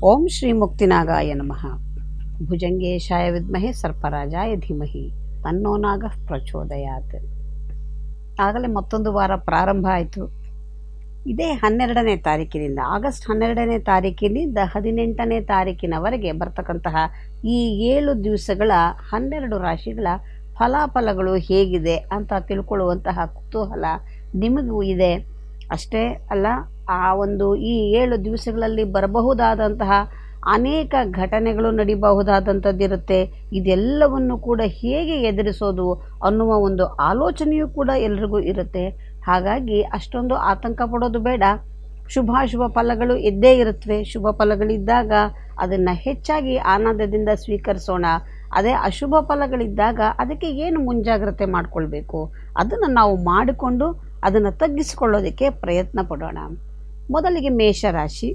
ಓಂ ಶ್ರೀ ಮುಕ್ತಿನಾಗಾಯ ನಮಃ ಭುಜಂಗೇಶಾಯ ವಿದ್ಮಹೆ ಸರ್ಪರಾಜಾಯ ಧೀಮಹಿ ತನ್ನೋ ನಾಗ ಪ್ರಚೋದಯಾತ್ ಆಗಲೇ ಮತ್ತೊಂದು ವಾರ ಪ್ರಾರಂಭ ಆಯಿತು ಇದೇ ಹನ್ನೆರಡನೇ ತಾರೀಕಿನಿಂದ ಆಗಸ್ಟ್ ಹನ್ನೆರಡನೇ ತಾರೀಕಿನಿಂದ ಹದಿನೆಂಟನೇ ತಾರೀಕಿನವರೆಗೆ ಬರ್ತಕ್ಕಂತಹ ಈ ಏಳು ದಿವಸಗಳ ಹನ್ನೆರಡು ರಾಶಿಗಳ ಫಲಾಫಲಗಳು ಹೇಗಿದೆ ಅಂತ ತಿಳ್ಕೊಳ್ಳುವಂತಹ ಕುತೂಹಲ ನಿಮಗೂ ಇದೆ ಅಷ್ಟೇ ಅಲ್ಲ ಆ ಒಂದು ಈ ಏಳು ದಿವಸಗಳಲ್ಲಿ ಬರಬಹುದಾದಂತಹ ಅನೇಕ ಘಟನೆಗಳು ನಡಿಬಹುದಾದಂಥದ್ದಿರುತ್ತೆ ಇದೆಲ್ಲವನ್ನು ಕೂಡ ಹೇಗೆ ಎದುರಿಸೋದು ಅನ್ನುವ ಒಂದು ಆಲೋಚನೆಯೂ ಕೂಡ ಎಲ್ರಿಗೂ ಇರುತ್ತೆ ಹಾಗಾಗಿ ಅಷ್ಟೊಂದು ಆತಂಕ ಪಡೋದು ಬೇಡ ಶುಭಾಶುಭ ಫಲಗಳು ಇದ್ದೇ ಇರುತ್ತವೆ ಶುಭ ಫಲಗಳಿದ್ದಾಗ ಅದನ್ನು ಹೆಚ್ಚಾಗಿ ಆನಂದದಿಂದ ಸ್ವೀಕರಿಸೋಣ ಅದೇ ಅಶುಭ ಫಲಗಳಿದ್ದಾಗ ಅದಕ್ಕೆ ಏನು ಮುಂಜಾಗ್ರತೆ ಮಾಡಿಕೊಳ್ಬೇಕು ಅದನ್ನು ನಾವು ಮಾಡಿಕೊಂಡು ಅದನ್ನು ತಗ್ಗಿಸಿಕೊಳ್ಳೋದಕ್ಕೆ ಪ್ರಯತ್ನ ಪಡೋಣ ಮೊದಲಿಗೆ ಮೇಷರಾಶಿ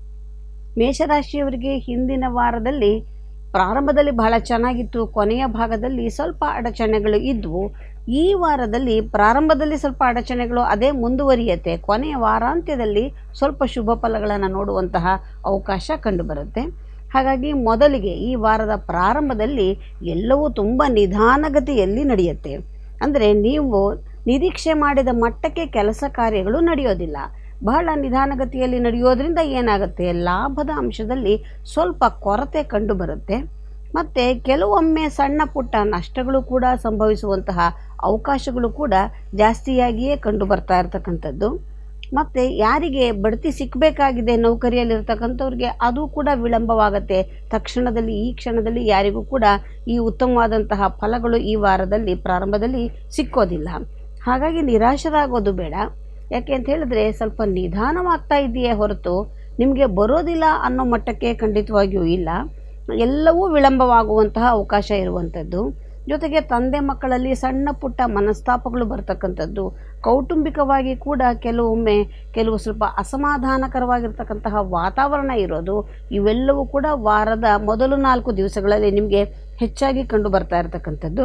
ಮೇಷರಾಶಿಯವರಿಗೆ ಹಿಂದಿನ ವಾರದಲ್ಲಿ ಪ್ರಾರಂಭದಲ್ಲಿ ಬಹಳ ಚೆನ್ನಾಗಿತ್ತು ಕೊನೆಯ ಭಾಗದಲ್ಲಿ ಸ್ವಲ್ಪ ಅಡಚಣೆಗಳು ಇದ್ವು ಈ ವಾರದಲ್ಲಿ ಪ್ರಾರಂಭದಲ್ಲಿ ಸ್ವಲ್ಪ ಅಡಚಣೆಗಳು ಅದೇ ಮುಂದುವರಿಯುತ್ತೆ ಕೊನೆಯ ವಾರಾಂತ್ಯದಲ್ಲಿ ಸ್ವಲ್ಪ ಶುಭ ಫಲಗಳನ್ನು ನೋಡುವಂತಹ ಅವಕಾಶ ಕಂಡುಬರುತ್ತೆ ಹಾಗಾಗಿ ಮೊದಲಿಗೆ ಈ ವಾರದ ಪ್ರಾರಂಭದಲ್ಲಿ ಎಲ್ಲವೂ ತುಂಬ ನಿಧಾನಗತಿಯಲ್ಲಿ ನಡೆಯುತ್ತೆ ಅಂದರೆ ನೀವು ನಿರೀಕ್ಷೆ ಮಾಡಿದ ಮಟ್ಟಕ್ಕೆ ಕೆಲಸ ಕಾರ್ಯಗಳು ನಡೆಯೋದಿಲ್ಲ ಬಹಳ ನಿಧಾನಗತಿಯಲ್ಲಿ ನಡೆಯೋದ್ರಿಂದ ಏನಾಗುತ್ತೆ ಲಾಭದ ಅಂಶದಲ್ಲಿ ಸ್ವಲ್ಪ ಕೊರತೆ ಕಂಡುಬರುತ್ತೆ ಮತ್ತು ಕೆಲವೊಮ್ಮೆ ಸಣ್ಣ ಪುಟ್ಟ ನಷ್ಟಗಳು ಕೂಡ ಸಂಭವಿಸುವಂತಹ ಅವಕಾಶಗಳು ಕೂಡ ಜಾಸ್ತಿಯಾಗಿಯೇ ಕಂಡು ಬರ್ತಾ ಇರತಕ್ಕಂಥದ್ದು ಮತ್ತು ಯಾರಿಗೆ ಬಡ್ತಿ ಸಿಕ್ಕಬೇಕಾಗಿದೆ ನೌಕರಿಯಲ್ಲಿರ್ತಕ್ಕಂಥವ್ರಿಗೆ ಅದು ಕೂಡ ವಿಳಂಬವಾಗುತ್ತೆ ತಕ್ಷಣದಲ್ಲಿ ಈ ಕ್ಷಣದಲ್ಲಿ ಯಾರಿಗೂ ಕೂಡ ಈ ಉತ್ತಮವಾದಂತಹ ಫಲಗಳು ಈ ವಾರದಲ್ಲಿ ಪ್ರಾರಂಭದಲ್ಲಿ ಸಿಕ್ಕೋದಿಲ್ಲ ಹಾಗಾಗಿ ನಿರಾಶರಾಗೋದು ಬೇಡ ಯಾಕೆ ಅಂತ ಹೇಳಿದ್ರೆ ಸ್ವಲ್ಪ ನಿಧಾನವಾಗ್ತಾ ಇದೆಯೇ ಹೊರತು ನಿಮಗೆ ಬರೋದಿಲ್ಲ ಅನ್ನೋ ಮಟ್ಟಕ್ಕೆ ಖಂಡಿತವಾಗಿಯೂ ಇಲ್ಲ ಎಲ್ಲವೂ ವಿಳಂಬವಾಗುವಂತಹ ಅವಕಾಶ ಇರುವಂಥದ್ದು ಜೊತೆಗೆ ತಂದೆ ಮಕ್ಕಳಲ್ಲಿ ಸಣ್ಣ ಪುಟ್ಟ ಮನಸ್ತಾಪಗಳು ಬರ್ತಕ್ಕಂಥದ್ದು ಕೌಟುಂಬಿಕವಾಗಿ ಕೂಡ ಕೆಲವೊಮ್ಮೆ ಕೆಲವು ಸ್ವಲ್ಪ ಅಸಮಾಧಾನಕರವಾಗಿರ್ತಕ್ಕಂತಹ ವಾತಾವರಣ ಇರೋದು ಇವೆಲ್ಲವೂ ಕೂಡ ವಾರದ ಮೊದಲು ನಾಲ್ಕು ದಿವಸಗಳಲ್ಲಿ ನಿಮಗೆ ಹೆಚ್ಚಾಗಿ ಕಂಡು ಬರ್ತಾ ಇರತಕ್ಕಂಥದ್ದು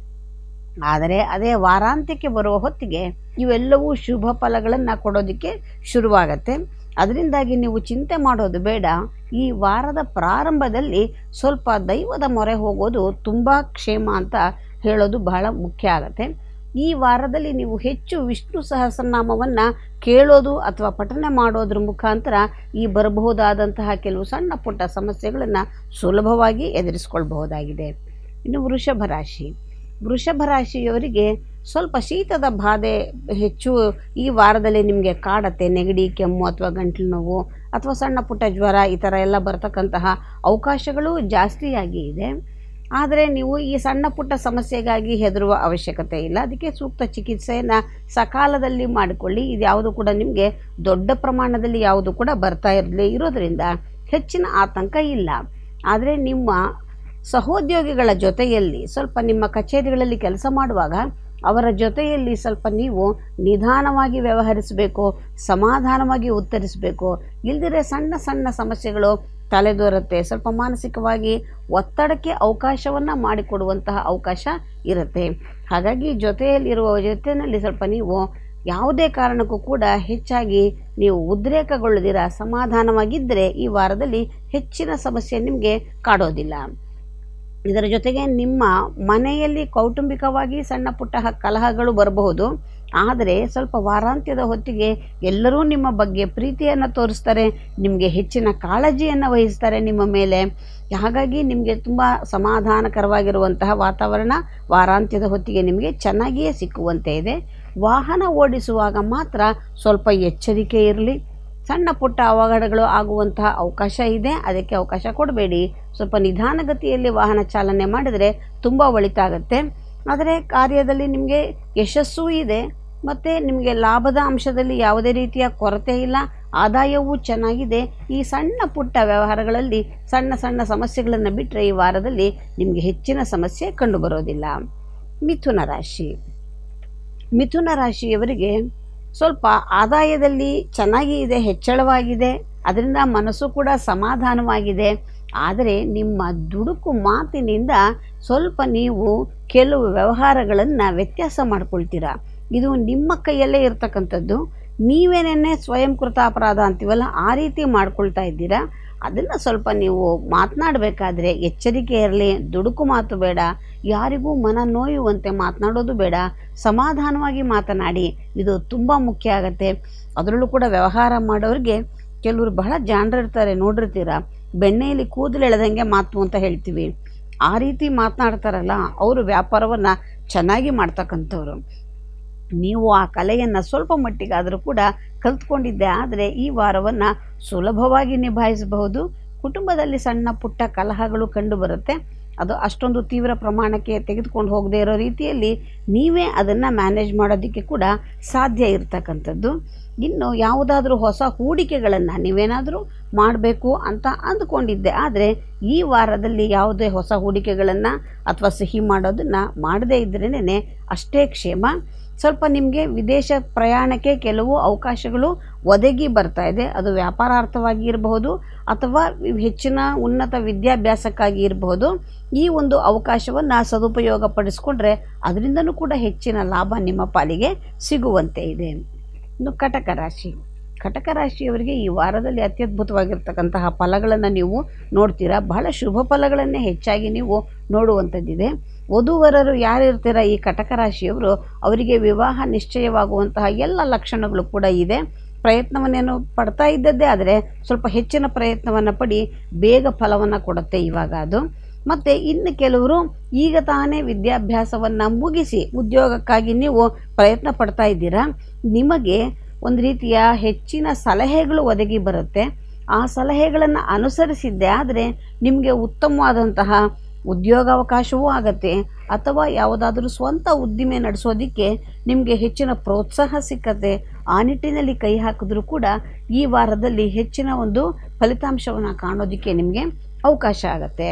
ಆದರೆ ಅದೇ ವಾರಾಂತ್ಯಕ್ಕೆ ಬರುವ ಹೊತ್ತಿಗೆ ಇವೆಲ್ಲವೂ ಶುಭ ಫಲಗಳನ್ನು ಕೊಡೋದಕ್ಕೆ ಶುರುವಾಗತ್ತೆ ಅದರಿಂದಾಗಿ ನೀವು ಚಿಂತೆ ಮಾಡೋದು ಬೇಡ ಈ ವಾರದ ಪ್ರಾರಂಭದಲ್ಲಿ ಸ್ವಲ್ಪ ದೈವದ ಮೊರೆ ಹೋಗೋದು ತುಂಬ ಕ್ಷೇಮ ಅಂತ ಹೇಳೋದು ಬಹಳ ಮುಖ್ಯ ಆಗುತ್ತೆ ಈ ವಾರದಲ್ಲಿ ನೀವು ಹೆಚ್ಚು ವಿಷ್ಣು ಸಹಸ್ರನಾಮವನ್ನು ಕೇಳೋದು ಅಥವಾ ಪಠನೆ ಮಾಡೋದ್ರ ಮುಖಾಂತರ ಈ ಬರಬಹುದಾದಂತಹ ಕೆಲವು ಸಣ್ಣ ಪುಟ್ಟ ಸಮಸ್ಯೆಗಳನ್ನು ಸುಲಭವಾಗಿ ಎದುರಿಸ್ಕೊಳ್ಬಹುದಾಗಿದೆ ಇನ್ನು ವೃಷಭ ರಾಶಿ ವೃಷಭ ರಾಶಿಯವರಿಗೆ ಸ್ವಲ್ಪ ಶೀತದ ಬಾಧೆ ಹೆಚ್ಚು ಈ ವಾರದಲ್ಲಿ ನಿಮಗೆ ಕಾಡತ್ತೆ ನೆಗಡಿ ಕೆಮ್ಮು ಅಥವಾ ಗಂಟಲು ನೋವು ಅಥವಾ ಸಣ್ಣ ಪುಟ್ಟ ಜ್ವರ ಈ ಥರ ಎಲ್ಲ ಬರ್ತಕ್ಕಂತಹ ಅವಕಾಶಗಳು ಜಾಸ್ತಿಯಾಗಿ ಇದೆ ಆದರೆ ನೀವು ಈ ಸಣ್ಣ ಪುಟ್ಟ ಸಮಸ್ಯೆಗಾಗಿ ಹೆದರುವ ಅವಶ್ಯಕತೆ ಇಲ್ಲ ಅದಕ್ಕೆ ಸೂಕ್ತ ಚಿಕಿತ್ಸೆಯನ್ನು ಸಕಾಲದಲ್ಲಿ ಮಾಡಿಕೊಳ್ಳಿ ಇದ್ಯಾವುದು ಕೂಡ ನಿಮಗೆ ದೊಡ್ಡ ಪ್ರಮಾಣದಲ್ಲಿ ಯಾವುದು ಕೂಡ ಬರ್ತಾ ಇರಲಿ ಇರೋದರಿಂದ ಹೆಚ್ಚಿನ ಆತಂಕ ಇಲ್ಲ ಆದರೆ ನಿಮ್ಮ ಸಹೋದ್ಯೋಗಿಗಳ ಜೊತೆಯಲ್ಲಿ ಸ್ವಲ್ಪ ನಿಮ್ಮ ಕಚೇರಿಗಳಲ್ಲಿ ಕೆಲಸ ಮಾಡುವಾಗ ಅವರ ಜೊತೆಯಲ್ಲಿ ಸ್ವಲ್ಪ ನೀವು ನಿಧಾನವಾಗಿ ವ್ಯವಹರಿಸಬೇಕು ಸಮಾಧಾನವಾಗಿ ಉತ್ತರಿಸಬೇಕು ಇಲ್ದಿರೆ ಸಣ್ಣ ಸಣ್ಣ ಸಮಸ್ಯೆಗಳು ತಲೆದೋರುತ್ತೆ ಸ್ವಲ್ಪ ಮಾನಸಿಕವಾಗಿ ಒತ್ತಡಕ್ಕೆ ಅವಕಾಶವನ್ನು ಮಾಡಿಕೊಡುವಂತಹ ಅವಕಾಶ ಇರುತ್ತೆ ಹಾಗಾಗಿ ಜೊತೆಯಲ್ಲಿರುವ ಜೊತೆಯಲ್ಲಿ ಸ್ವಲ್ಪ ನೀವು ಯಾವುದೇ ಕಾರಣಕ್ಕೂ ಕೂಡ ಹೆಚ್ಚಾಗಿ ನೀವು ಉದ್ರೇಕಗೊಳ್ಳದಿರ ಸಮಾಧಾನವಾಗಿದ್ದರೆ ಈ ವಾರದಲ್ಲಿ ಹೆಚ್ಚಿನ ಸಮಸ್ಯೆ ನಿಮಗೆ ಕಾಡೋದಿಲ್ಲ ಇದರ ಜೊತೆಗೆ ನಿಮ್ಮ ಮನೆಯಲ್ಲಿ ಕೌಟುಂಬಿಕವಾಗಿ ಸಣ್ಣ ಪುಟ್ಟ ಕಲಹಗಳು ಬರಬಹುದು ಆದರೆ ಸ್ವಲ್ಪ ವಾರಾಂತ್ಯದ ಹೊತ್ತಿಗೆ ಎಲ್ಲರೂ ನಿಮ್ಮ ಬಗ್ಗೆ ಪ್ರೀತಿಯನ್ನು ತೋರಿಸ್ತಾರೆ ನಿಮಗೆ ಹೆಚ್ಚಿನ ಕಾಳಜಿಯನ್ನು ವಹಿಸ್ತಾರೆ ನಿಮ್ಮ ಮೇಲೆ ಹಾಗಾಗಿ ನಿಮಗೆ ತುಂಬ ಸಮಾಧಾನಕರವಾಗಿರುವಂತಹ ವಾತಾವರಣ ವಾರಾಂತ್ಯದ ಹೊತ್ತಿಗೆ ನಿಮಗೆ ಚೆನ್ನಾಗಿಯೇ ಸಿಕ್ಕುವಂತೆ ಇದೆ ವಾಹನ ಓಡಿಸುವಾಗ ಮಾತ್ರ ಸ್ವಲ್ಪ ಎಚ್ಚರಿಕೆ ಇರಲಿ ಸಣ್ಣ ಪುಟ್ಟ ಅವಘಡಗಳು ಆಗುವಂತಹ ಅವಕಾಶ ಇದೆ ಅದಕ್ಕೆ ಅವಕಾಶ ಕೊಡಬೇಡಿ ಸ್ವಲ್ಪ ನಿಧಾನಗತಿಯಲ್ಲಿ ವಾಹನ ಚಾಲನೆ ಮಾಡಿದರೆ ತುಂಬ ಒಳಿತಾಗತ್ತೆ ಆದರೆ ಕಾರ್ಯದಲ್ಲಿ ನಿಮಗೆ ಯಶಸ್ಸೂ ಇದೆ ಮತ್ತು ನಿಮಗೆ ಲಾಭದ ಅಂಶದಲ್ಲಿ ಯಾವುದೇ ರೀತಿಯ ಕೊರತೆ ಇಲ್ಲ ಆದಾಯವೂ ಚೆನ್ನಾಗಿದೆ ಈ ಸಣ್ಣ ಪುಟ್ಟ ವ್ಯವಹಾರಗಳಲ್ಲಿ ಸಣ್ಣ ಸಣ್ಣ ಸಮಸ್ಯೆಗಳನ್ನು ಬಿಟ್ಟರೆ ಈ ವಾರದಲ್ಲಿ ನಿಮಗೆ ಹೆಚ್ಚಿನ ಸಮಸ್ಯೆ ಕಂಡುಬರೋದಿಲ್ಲ ಮಿಥುನ ರಾಶಿ ಮಿಥುನ ರಾಶಿಯವರಿಗೆ ಸ್ವಲ್ಪ ಆದಾಯದಲ್ಲಿ ಚೆನ್ನಾಗಿ ಇದೆ ಹೆಚ್ಚಳವಾಗಿದೆ ಅದರಿಂದ ಮನಸ್ಸು ಕೂಡ ಸಮಾಧಾನವಾಗಿದೆ ಆದರೆ ನಿಮ್ಮ ದುಡುಕು ಮಾತಿನಿಂದ ಸ್ವಲ್ಪ ನೀವು ಕೆಲವು ವ್ಯವಹಾರಗಳನ್ನು ವ್ಯತ್ಯಾಸ ಮಾಡ್ಕೊಳ್ತೀರಾ ಇದು ನಿಮ್ಮ ಕೈಯಲ್ಲೇ ಇರತಕ್ಕಂಥದ್ದು ನೀವೇನೇ ಸ್ವಯಂಕೃತ ಅಪರಾಧ ಅಂತೀವಲ್ಲ ಆ ರೀತಿ ಮಾಡ್ಕೊಳ್ತಾ ಇದ್ದೀರಾ ಅದನ್ನು ಸ್ವಲ್ಪ ನೀವು ಮಾತನಾಡಬೇಕಾದ್ರೆ ಎಚ್ಚರಿಕೆ ಇರಲಿ ದುಡುಕು ಮಾತು ಬೇಡ ಯಾರಿಗೂ ಮನ ನೋಯುವಂತೆ ಮಾತನಾಡೋದು ಬೇಡ ಸಮಾಧಾನವಾಗಿ ಮಾತನಾಡಿ ಇದು ತುಂಬ ಮುಖ್ಯ ಆಗುತ್ತೆ ಅದರಲ್ಲೂ ಕೂಡ ವ್ಯವಹಾರ ಮಾಡೋರಿಗೆ ಕೆಲವರು ಬಹಳ ಜಾಣರಿರ್ತಾರೆ ನೋಡಿರ್ತೀರ ಬೆಣ್ಣೆಯಲ್ಲಿ ಕೂದಲು ಎಳೆದಂಗೆ ಮಾತು ಅಂತ ಹೇಳ್ತೀವಿ ಆ ರೀತಿ ಮಾತನಾಡ್ತಾರಲ್ಲ ಅವರು ವ್ಯಾಪಾರವನ್ನು ಚೆನ್ನಾಗಿ ಮಾಡ್ತಕ್ಕಂಥವ್ರು ನೀವು ಆ ಕಲೆಯನ್ನು ಸ್ವಲ್ಪ ಮಟ್ಟಿಗಾದರೂ ಕೂಡ ಕಲ್ತ್ಕೊಂಡಿದ್ದೆ ಆದರೆ ಈ ವಾರವನ್ನು ಸುಲಭವಾಗಿ ನಿಭಾಯಿಸಬಹುದು ಕುಟುಂಬದಲ್ಲಿ ಸಣ್ಣ ಪುಟ್ಟ ಕಲಹಗಳು ಕಂಡುಬರುತ್ತೆ ಅದು ಅಷ್ಟೊಂದು ತೀವ್ರ ಪ್ರಮಾಣಕ್ಕೆ ತೆಗೆದುಕೊಂಡು ಹೋಗದೇ ಇರೋ ರೀತಿಯಲ್ಲಿ ನೀವೇ ಅದನ್ನು ಮ್ಯಾನೇಜ್ ಮಾಡೋದಕ್ಕೆ ಕೂಡ ಸಾಧ್ಯ ಇರತಕ್ಕಂಥದ್ದು ಇನ್ನು ಯಾವುದಾದ್ರೂ ಹೊಸ ಹೂಡಿಕೆಗಳನ್ನು ನೀವೇನಾದರೂ ಮಾಡಬೇಕು ಅಂತ ಅಂದ್ಕೊಂಡಿದ್ದೆ ಆದರೆ ಈ ವಾರದಲ್ಲಿ ಯಾವುದೇ ಹೊಸ ಹೂಡಿಕೆಗಳನ್ನು ಅಥವಾ ಸಿಹಿ ಮಾಡೋದನ್ನು ಮಾಡದೇ ಇದ್ರೇ ಅಷ್ಟೇ ಕ್ಷೇಮ ಸ್ವಲ್ಪ ನಿಮಗೆ ವಿದೇಶ ಪ್ರಯಾಣಕ್ಕೆ ಕೆಲವು ಅವಕಾಶಗಳು ಒದಗಿ ಬರ್ತಾ ಇದೆ ಅದು ವ್ಯಾಪಾರಾರ್ಥವಾಗಿ ಇರಬಹುದು ಅಥವಾ ಹೆಚ್ಚಿನ ಉನ್ನತ ವಿದ್ಯಾಭ್ಯಾಸಕ್ಕಾಗಿ ಇರಬಹುದು ಈ ಒಂದು ಅವಕಾಶವನ್ನು ಸದುಪಯೋಗ ಪಡಿಸ್ಕೊಂಡ್ರೆ ಅದರಿಂದನೂ ಕೂಡ ಹೆಚ್ಚಿನ ಲಾಭ ನಿಮ್ಮ ಪಾಲಿಗೆ ಸಿಗುವಂತೆ ಇದೆ ಇನ್ನು ಕಟಕ ರಾಶಿ ಕಟಕ ರಾಶಿಯವರಿಗೆ ಈ ವಾರದಲ್ಲಿ ಅತ್ಯದ್ಭುತವಾಗಿರ್ತಕ್ಕಂತಹ ಫಲಗಳನ್ನು ನೀವು ನೋಡ್ತೀರಾ ಬಹಳ ಶುಭ ಫಲಗಳನ್ನೇ ಹೆಚ್ಚಾಗಿ ನೀವು ನೋಡುವಂಥದ್ದಿದೆ ವಧುವರರು ಯಾರಿರ್ತೀರ ಈ ಕಟಕ ರಾಶಿಯವರು ಅವರಿಗೆ ವಿವಾಹ ನಿಶ್ಚಯವಾಗುವಂತಹ ಎಲ್ಲ ಲಕ್ಷಣಗಳು ಕೂಡ ಇದೆ ಪ್ರಯತ್ನವನ್ನೇನು ಪಡ್ತಾ ಇದ್ದದ್ದೇ ಆದರೆ ಸ್ವಲ್ಪ ಹೆಚ್ಚಿನ ಪ್ರಯತ್ನವನ್ನು ಪಡಿ ಬೇಗ ಫಲವನ್ನು ಕೊಡುತ್ತೆ ಇವಾಗ ಅದು ಮತ್ತು ಇನ್ನು ಕೆಲವರು ಈಗ ತಾನೇ ವಿದ್ಯಾಭ್ಯಾಸವನ್ನು ಮುಗಿಸಿ ಉದ್ಯೋಗಕ್ಕಾಗಿ ನೀವು ಪ್ರಯತ್ನ ಪಡ್ತಾ ಇದ್ದೀರಾ ನಿಮಗೆ ಒಂದು ರೀತಿಯ ಹೆಚ್ಚಿನ ಸಲಹೆಗಳು ಒದಗಿ ಬರುತ್ತೆ ಆ ಸಲಹೆಗಳನ್ನು ಅನುಸರಿಸಿದ್ದೆ ಆದರೆ ನಿಮಗೆ ಉತ್ತಮವಾದಂತಹ ಉದ್ಯೋಗಾವಕಾಶವೂ ಆಗತ್ತೆ ಅಥವಾ ಯಾವುದಾದ್ರೂ ಸ್ವಂತ ಉದ್ದಿಮೆ ನಡೆಸೋದಕ್ಕೆ ನಿಮಗೆ ಹೆಚ್ಚಿನ ಪ್ರೋತ್ಸಾಹ ಸಿಕ್ಕತ್ತೆ ಆ ನಿಟ್ಟಿನಲ್ಲಿ ಕೈ ಹಾಕಿದ್ರೂ ಕೂಡ ಈ ವಾರದಲ್ಲಿ ಹೆಚ್ಚಿನ ಒಂದು ಫಲಿತಾಂಶವನ್ನು ಕಾಣೋದಕ್ಕೆ ನಿಮಗೆ ಅವಕಾಶ ಆಗತ್ತೆ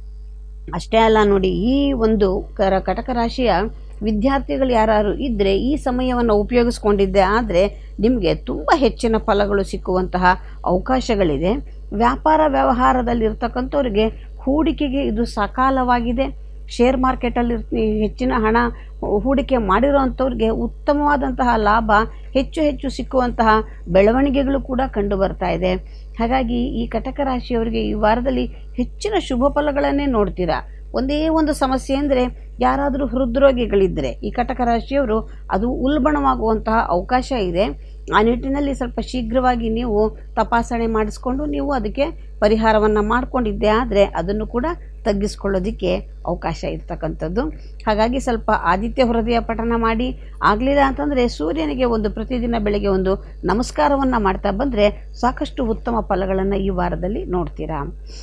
ಅಷ್ಟೇ ಅಲ್ಲ ನೋಡಿ ಈ ಒಂದು ಕರ ಕಟಕ ರಾಶಿಯ ವಿದ್ಯಾರ್ಥಿಗಳು ಯಾರು ಇದ್ದರೆ ಈ ಸಮಯವನ್ನು ಉಪಯೋಗಿಸ್ಕೊಂಡಿದ್ದೆ ಆದರೆ ನಿಮಗೆ ತುಂಬ ಹೆಚ್ಚಿನ ಫಲಗಳು ಸಿಕ್ಕುವಂತಹ ಅವಕಾಶಗಳಿದೆ ವ್ಯಾಪಾರ ವ್ಯವಹಾರದಲ್ಲಿರ್ತಕ್ಕಂಥವ್ರಿಗೆ ಹೂಡಿಕೆಗೆ ಇದು ಸಕಾಲವಾಗಿದೆ ಶೇರ್ ಮಾರ್ಕೆಟಲ್ಲಿ ಹೆಚ್ಚಿನ ಹಣ ಹೂಡಿಕೆ ಮಾಡಿರೋವಂಥವ್ರಿಗೆ ಉತ್ತಮವಾದಂತಹ ಲಾಭ ಹೆಚ್ಚು ಹೆಚ್ಚು ಸಿಕ್ಕುವಂತಹ ಬೆಳವಣಿಗೆಗಳು ಕೂಡ ಕಂಡು ಬರ್ತಾ ಇದೆ ಹಾಗಾಗಿ ಈ ಕಟಕ ರಾಶಿಯವರಿಗೆ ಈ ವಾರದಲ್ಲಿ ಹೆಚ್ಚಿನ ಶುಭ ಫಲಗಳನ್ನೇ ನೋಡ್ತೀರಾ ಒಂದೇ ಒಂದು ಸಮಸ್ಯೆ ಅಂದರೆ ಯಾರಾದರೂ ಹೃದ್ರೋಗಿಗಳಿದ್ದರೆ ಈ ಕಟಕ ರಾಶಿಯವರು ಅದು ಉಲ್ಬಣವಾಗುವಂತಹ ಅವಕಾಶ ಇದೆ ಆ ನಿಟ್ಟಿನಲ್ಲಿ ಸ್ವಲ್ಪ ಶೀಘ್ರವಾಗಿ ನೀವು ತಪಾಸಣೆ ಮಾಡಿಸ್ಕೊಂಡು ನೀವು ಅದಕ್ಕೆ ಪರಿಹಾರವನ್ನು ಮಾಡಿಕೊಂಡಿದ್ದೆ ಆದರೆ ಅದನ್ನು ಕೂಡ ತಗ್ಗಿಸ್ಕೊಳ್ಳೋದಕ್ಕೆ ಅವಕಾಶ ಇರ್ತಕ್ಕಂಥದ್ದು ಹಾಗಾಗಿ ಸ್ವಲ್ಪ ಆದಿತ್ಯ ಹೃದಯ ಪಠನ ಮಾಡಿ ಆಗಲಿಲ್ಲ ಅಂತಂದರೆ ಸೂರ್ಯನಿಗೆ ಒಂದು ಪ್ರತಿದಿನ ಬೆಳಗ್ಗೆ ಒಂದು ನಮಸ್ಕಾರವನ್ನು ಮಾಡ್ತಾ ಬಂದರೆ ಸಾಕಷ್ಟು ಉತ್ತಮ ಫಲಗಳನ್ನು ಈ ವಾರದಲ್ಲಿ ನೋಡ್ತೀರಾ